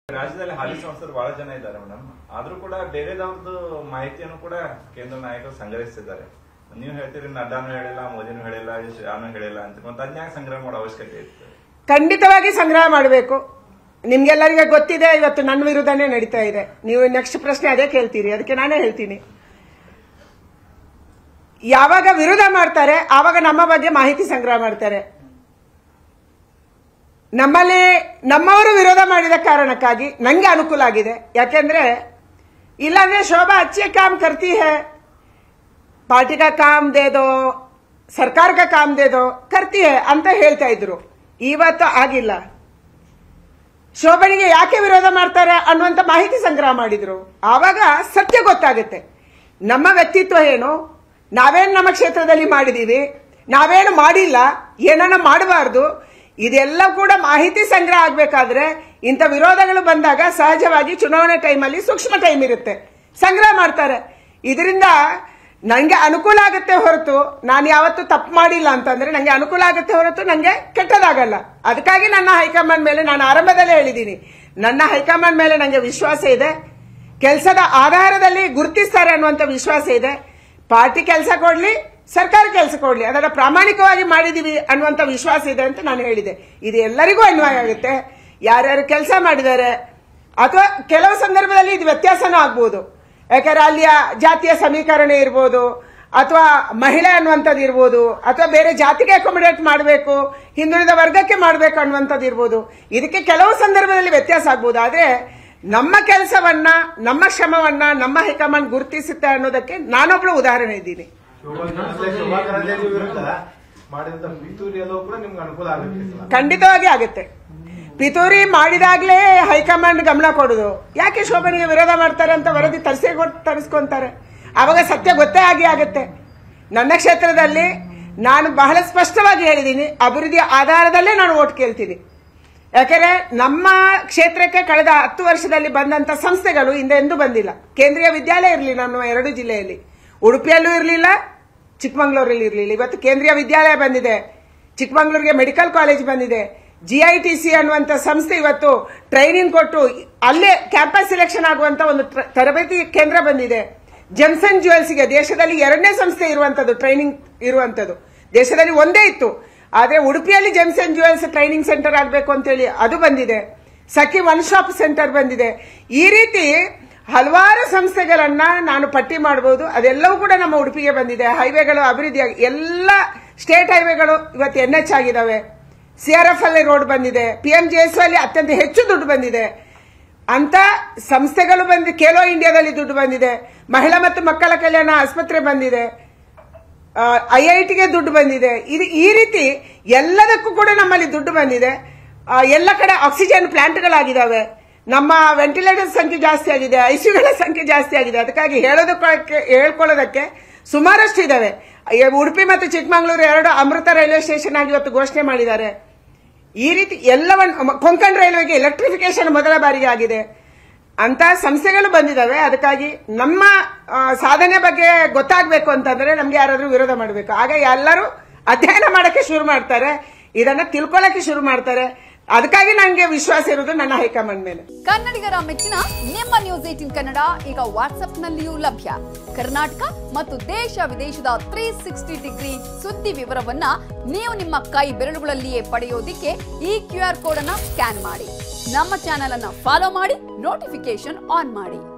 ರಾಜ್ಯದಲ್ಲಿ ಹಾಲಿ ಸಂಸದರು ಬಹಳ ಜನ ಇದ್ದಾರೆ ಮೇಡಮ್ ಆದ್ರೂ ಕೂಡ ಬೇರೆದವ್ರದ್ದು ಮಾಹಿತಿಯನ್ನು ಕೂಡ ಕೇಂದ್ರ ನಾಯಕರು ಸಂಗ್ರಹಿಸಿದ್ದಾರೆ ನೀವು ಹೇಳ್ತೀರಿ ನಡ್ಡಾನು ಹೇಳಿಲ್ಲ ಮೋದಿನೂ ಹೇಳಿಲ್ಲ ಶಾನು ಹೇಳಿಲ್ಲ ಅಂತ ಮತ್ತೆ ಅದ್ನ್ಯಾಗ ಸಂಗ್ರಹ ಮಾಡೋ ಅವಶ್ಯಕತೆ ಇತ್ತು ಖಂಡಿತವಾಗಿ ಸಂಗ್ರಹ ಮಾಡಬೇಕು ನಿಮ್ಗೆಲ್ಲರಿಗೆ ಗೊತ್ತಿದೆ ಇವತ್ತು ನನ್ನ ವಿರುದ್ಧನೇ ನಡೀತಾ ಇದೆ ನೀವು ನೆಕ್ಸ್ಟ್ ಪ್ರಶ್ನೆ ಅದೇ ಕೇಳ್ತೀರಿ ಅದಕ್ಕೆ ನಾನೇ ಹೇಳ್ತೀನಿ ಯಾವಾಗ ವಿರೋಧ ಮಾಡ್ತಾರೆ ಆವಾಗ ನಮ್ಮ ಬಗ್ಗೆ ಮಾಹಿತಿ ಸಂಗ್ರಹ ಮಾಡ್ತಾರೆ ನಮ್ಮಲ್ಲಿ ನಮ್ಮವರು ವಿರೋಧ ಮಾಡಿದ ಕಾರಣಕ್ಕಾಗಿ ನಂಗೆ ಅನುಕೂಲ ಆಗಿದೆ ಯಾಕೆಂದ್ರೆ ಇಲ್ಲಾಂದ್ರೆ ಶೋಭಾ ಅಚ್ಚೆ ಕಾಮ್ ಕರ್ತಿ ಹೇ ಪಾರ್ಟಿ ಕಾ ಕಾಮ್ ದೇ ದೋ ಸರ್ಕಾರ ಕಾ ಕಾಮ್ ದೇ ದೋ ಕರ್ತಿ ಹೇ ಅಂತ ಹೇಳ್ತಾ ಇದ್ರು ಇವತ್ತು ಆಗಿಲ್ಲ ಶೋಭನಿಗೆ ಯಾಕೆ ವಿರೋಧ ಮಾಡ್ತಾರೆ ಅನ್ನುವಂತ ಮಾಹಿತಿ ಸಂಗ್ರಹ ಮಾಡಿದ್ರು ಆವಾಗ ಸತ್ಯ ಗೊತ್ತಾಗುತ್ತೆ ನಮ್ಮ ವ್ಯಕ್ತಿತ್ವ ಏನು ನಾವೇನು ನಮ್ಮ ಕ್ಷೇತ್ರದಲ್ಲಿ ಮಾಡಿದೀವಿ ನಾವೇನು ಮಾಡಿಲ್ಲ ಏನನ್ನ ಮಾಡಬಾರ್ದು ಇದೆಲ್ಲ ಕೂಡ ಮಾಹಿತಿ ಸಂಗ್ರಹ ಆಗ್ಬೇಕಾದ್ರೆ ಇಂಥ ವಿರೋಧಗಳು ಬಂದಾಗ ಸಹಜವಾಗಿ ಚುನಾವಣೆ ಟೈಮಲ್ಲಿ ಸೂಕ್ಷ್ಮ ಟೈಮ್ ಇರುತ್ತೆ ಸಂಗ್ರಹ ಮಾಡ್ತಾರೆ ಇದರಿಂದ ನಂಗೆ ಅನುಕೂಲ ಆಗುತ್ತೆ ಹೊರತು ನಾನು ಯಾವತ್ತೂ ತಪ್ಪು ಮಾಡಿಲ್ಲ ಅಂತಂದ್ರೆ ನಂಗೆ ಅನುಕೂಲ ಆಗುತ್ತೆ ಹೊರತು ನಂಗೆ ಕೆಟ್ಟದಾಗಲ್ಲ ಅದಕ್ಕಾಗಿ ನನ್ನ ಹೈಕಮಾಂಡ್ ಮೇಲೆ ನಾನು ಆರಂಭದಲ್ಲೇ ಹೇಳಿದ್ದೀನಿ ನನ್ನ ಹೈಕಮಾಂಡ್ ಮೇಲೆ ನಂಗೆ ವಿಶ್ವಾಸ ಇದೆ ಕೆಲಸದ ಆಧಾರದಲ್ಲಿ ಗುರುತಿಸ್ತಾರೆ ಅನ್ನುವಂಥ ವಿಶ್ವಾಸ ಇದೆ ಪಾರ್ಟಿ ಕೆಲಸ ಕೊಡ್ಲಿ ಸರ್ಕಾರ ಕೆಲಸ ಕೊಡ್ಲಿ ಅದನ್ನ ಪ್ರಾಮಾಣಿಕವಾಗಿ ಮಾಡಿದೀವಿ ಅನ್ನುವಂಥ ವಿಶ್ವಾಸ ಇದೆ ಅಂತ ನಾನು ಹೇಳಿದೆ ಇದು ಎಲ್ಲರಿಗೂ ಅನ್ವಯ ಆಗುತ್ತೆ ಯಾರ್ಯಾರು ಕೆಲಸ ಮಾಡಿದ್ದಾರೆ ಅಥವಾ ಕೆಲವು ಸಂದರ್ಭದಲ್ಲಿ ಇದು ವ್ಯತ್ಯಾಸನೂ ಆಗ್ಬೋದು ಯಾಕಂದ್ರೆ ಅಲ್ಲಿಯ ಜಾತಿಯ ಸಮೀಕರಣ ಇರ್ಬೋದು ಅಥವಾ ಮಹಿಳೆ ಅನ್ನುವಂಥದ್ದು ಇರ್ಬೋದು ಅಥವಾ ಬೇರೆ ಜಾತಿಗೆ ಅಕೊಮಿಡೇಟ್ ಮಾಡಬೇಕು ಹಿಂದುಳಿದ ವರ್ಗಕ್ಕೆ ಮಾಡಬೇಕು ಅನ್ನುವಂಥದ್ದು ಇರ್ಬೋದು ಇದಕ್ಕೆ ಕೆಲವು ಸಂದರ್ಭದಲ್ಲಿ ವ್ಯತ್ಯಾಸ ಆಗ್ಬೋದು ಆದ್ರೆ ನಮ್ಮ ಕೆಲಸವನ್ನ ನಮ್ಮ ಶ್ರಮವನ್ನ ನಮ್ಮ ಹೈಕಮಾಂಡ್ ಗುರುತಿಸುತ್ತೆ ಅನ್ನೋದಕ್ಕೆ ನಾನೊಬ್ಳು ಉದಾಹರಣೆ ಇದ್ದೀನಿ ಶೋಭಾ ಶೋಭಾ ಕರಂದ್ಲಾಜೆ ವಿರುದ್ಧ ಮಾಡಿದಂತ ಪಿತೂರಿ ಎಲ್ಲವೂ ಕೂಡ ನಿಮ್ಗೆ ಅನುಕೂಲ ಆಗುತ್ತೆ ಈ ಸಲ. ಖಂಡಿತವಾಗಿ ಆಗುತ್ತೆ ಪಿತೂರಿ ಮಾಡಿದಾಗ್ಲೇ ಹೈಕಮಾಂಡ್ ಗಮನ ಕೊಡುದು ಯಾಕೆ ಶೋಭನಿಗೆ ವಿರೋಧ ಮಾಡ್ತಾರೆ ಅಂತ ವರದಿ ತರಿಸೇ ತರಿಸ್ಕೊಂತಾರೆ ಅವಾಗ ಸತ್ಯ ಗೊತ್ತೇ ಆಗಿ ಆಗುತ್ತೆ ನನ್ನ ಕ್ಷೇತ್ರದಲ್ಲಿ ನಾನು ಬಹಳ ಸ್ಪಷ್ಟವಾಗಿ ಹೇಳಿದ್ದೀನಿ ಅಭಿವೃದ್ಧಿ ಆಧಾರದಲ್ಲೇ ನಾನು ಓಟ್ ಕೇಳ್ತೀನಿ ಯಾಕಂದ್ರೆ ನಮ್ಮ ಕ್ಷೇತ್ರಕ್ಕೆ ಕಳೆದ ಹತ್ತು ವರ್ಷದಲ್ಲಿ ಬಂದಂತ ಸಂಸ್ಥೆಗಳು ಹಿಂದೆ ಎಂದೂ ಬಂದಿಲ್ಲ ಕೇಂದ್ರೀಯ ವಿದ್ಯಾಲಯ ಇರಲಿಲ್ಲ ನಮ್ಮ ಎರಡು ಜಿಲ್ಲೆಯಲ್ಲಿ ಉಡುಪಿಯಲ್ಲೂ ಇರಲಿಲ್ಲ ಚಿಕ್ಕಮಂಗ್ಳೂರಲ್ಲಿ ಇರಲಿಲ್ಲ ಇವತ್ತು ಕೇಂದ್ರೀಯ ವಿದ್ಯಾಲಯ ಬಂದಿದೆ ಚಿಕ್ಕಮಂಗ್ಳೂರಿಗೆ ಮೆಡಿಕಲ್ ಕಾಲೇಜ್ ಬಂದಿದೆ ಜಿಐಟಿಸಿ ಅನ್ನುವಂತ ಸಂಸ್ಥೆ ಇವತ್ತು ಟ್ರೈನಿಂಗ್ ಕೊಟ್ಟು ಅಲ್ಲೇ ಕ್ಯಾಂಪಸ್ ಸೆಲೆಕ್ಷನ್ ಆಗುವಂತ ಒಂದು ಟ್ರ- ತರಬೇತಿ ಕೇಂದ್ರ ಬಂದಿದೆ ಜನ್ಸನ್ ಜ್ಯುವೆಲ್ಸ್ಗೆ ದೇಶದಲ್ಲಿ ಎರಡನೇ ಸಂಸ್ಥೆ ಇರುವಂತದ್ದು ಟ್ರೈನಿಂಗ್ ಇರುವಂತದ್ದು ದೇಶದಲ್ಲಿ ಒಂದೇ ಇತ್ತು ಆದ್ರೆ ಉಡುಪಿಯಲ್ಲಿ ಜೆಮ್ಸನ್ ಜ್ಯುವೆಲ್ಸ್ ಟ್ರೈನಿಂಗ್ ಸೆಂಟರ್ ಆಗಬೇಕು ಅಂತೇಳಿ ಅದು ಬಂದಿದೆ ಸಖಿ ಒನ್ ಶಾಪ್ ಸೆಂಟರ್ ಬಂದಿದೆ ಈ ರೀತಿ ಹಲವಾರು ಸಂಸ್ಥೆಗಳನ್ನ ನಾನು ಪಟ್ಟಿ ಮಾಡಬಹುದು ಅದೆಲ್ಲವೂ ಕೂಡ ನಮ್ಮ ಉಡುಪಿಗೆ ಬಂದಿದೆ ಹೈವೇಗಳು ಅಭಿವೃದ್ಧಿ ಆಗಿ- ಎಲ್ಲ ಸ್ಟೇಟ್ ಹೈವೇಗಳು ಇವತ್ತು ಎನ್ ಎಚ್ ಆಗಿದಾವೆ ಸಿಆರ್ಎಫ್ ಅಲ್ಲಿ ರೋಡ್ ಬಂದಿದೆ ಪಿ ಎಂ ಅಲ್ಲಿ ಅತ್ಯಂತ ಹೆಚ್ಚು ದುಡ್ಡು ಬಂದಿದೆ ಅಂತ ಸಂಸ್ಥೆಗಳು ಬಂದು ಖೇಲೋ ಇಂಡಿಯಾದಲ್ಲಿ ದುಡ್ಡು ಬಂದಿದೆ ಮಹಿಳಾ ಮತ್ತು ಮಕ್ಕಳ ಕಲ್ಯಾಣ ಆಸ್ಪತ್ರೆ ಬಂದಿದೆ ಐಐಟಿಗೆ ದುಡ್ಡು ಬಂದಿದೆ ಇದು ಈ ರೀತಿ ಎಲ್ಲದಕ್ಕೂ ಕೂಡ ನಮ್ಮಲ್ಲಿ ದುಡ್ಡು ಬಂದಿದೆ ಆ, ಎಲ್ಲ ಕಡೆ ಆಕ್ಸಿಜನ್ ಪ್ಲಾಂಟ್ಗಳಾಗಿದ್ದಾವೆ ನಮ್ಮ ವೆಂಟಿಲೇಟರ್ ಸಂಖ್ಯೆ ಜಾಸ್ತಿ ಆಗಿದೆ ಐಸಿಯುಗಳ ಸಂಖ್ಯೆ ಜಾಸ್ತಿ ಆಗಿದೆ ಅದಕ್ಕಾಗಿ ಹೇಳೋದಕ್ಕೆ ಹೇಳ್ಕೊಳ್ಳೋದಕ್ಕೆ ಸುಮಾರಷ್ಟು ಇದಾವೆ ಈ ಉಡುಪಿ ಮತ್ತು ಚಿಕ್ಕಮಗಳೂರು ಎರಡು ಅಮೃತ ರೈಲ್ವೆ ಸ್ಟೇಷನ್ ಆಗಿ ಇವತ್ತು ಘೋಷಣೆ ಮಾಡಿದ್ದಾರೆ ಈ ರೀತಿ ಎಲ್ಲವನ್ನು ಕೊಂಕಣ್ ರೈಲ್ವೆಗೆ ಎಲೆಕ್ಟ್ರಿಫಿಕೇಶನ್ ಮೊದಲ ಬಾರಿಗೆ ಆಗಿದೆ ಅಂತ ಸಂಸ್ಥೆಗಳು ಬಂದಿದ್ದಾವೆ ಅದಕ್ಕಾಗಿ ನಮ್ಮ ಆ, ಸಾಧನೆ ಬಗ್ಗೆ ಗೊತ್ತಾಗಬೇಕು ಅಂತಂದ್ರೆ ನಮ್ಗೆ ಯಾರಾದ್ರೂ ವಿರೋಧ ಮಾಡಬೇಕು ಆಗ ಎಲ್ಲರೂ ಅಧ್ಯಯನ ಮಾಡಕ್ಕೆ ಶುರು ಮಾಡ್ತಾರೆ ಇದನ್ನ ತಿಳ್ಕೊಳ್ಳಕ್ಕೆ ಶುರು ಮಾಡ್ತಾರೆ ಅದಕ್ಕಾಗಿ ನನಗೆ ವಿಶ್ವಾಸ ಇರೋದು ನನ್ನ ಹೈಕಮಾಂಡ್ ಮೇಲೆ ಕನ್ನಡಿಗರ ಮೆಚ್ಚಿನ ನಿಮ್ಮ ನ್ಯೂಸ್ ಏಟಿನ್ ಕನ್ನಡ ಈಗ ವಾಟ್ಸ್ಆಪ್ನಲ್ಲಿಯೂ ಲಭ್ಯ ಕರ್ನಾಟಕ ಮತ್ತು ದೇಶ ವಿದೇಶದ ತ್ರೀ ಸಿಕ್ಸ್ಟಿ ಡಿಗ್ರಿ ಸುದ್ದಿ ವಿವರವನ್ನ ನೀವು ನಿಮ್ಮ ಕೈ ಬೆರಳುಗಳಲ್ಲಿಯೇ ಪಡೆಯೋದಿಕ್ಕೆ ಈ ಕ್ಯೂ ಆರ್ ಕೋಡ್ ಅನ್ನ ಸ್ಕ್ಯಾನ್ ಮಾಡಿ ನಮ್ಮ ಚಾನೆಲ್ ಅನ್ನ ಫಾಲೋ ಮಾಡಿ ನೋಟಿಫಿಕೇಶನ್ ಆನ್ ಮಾಡಿ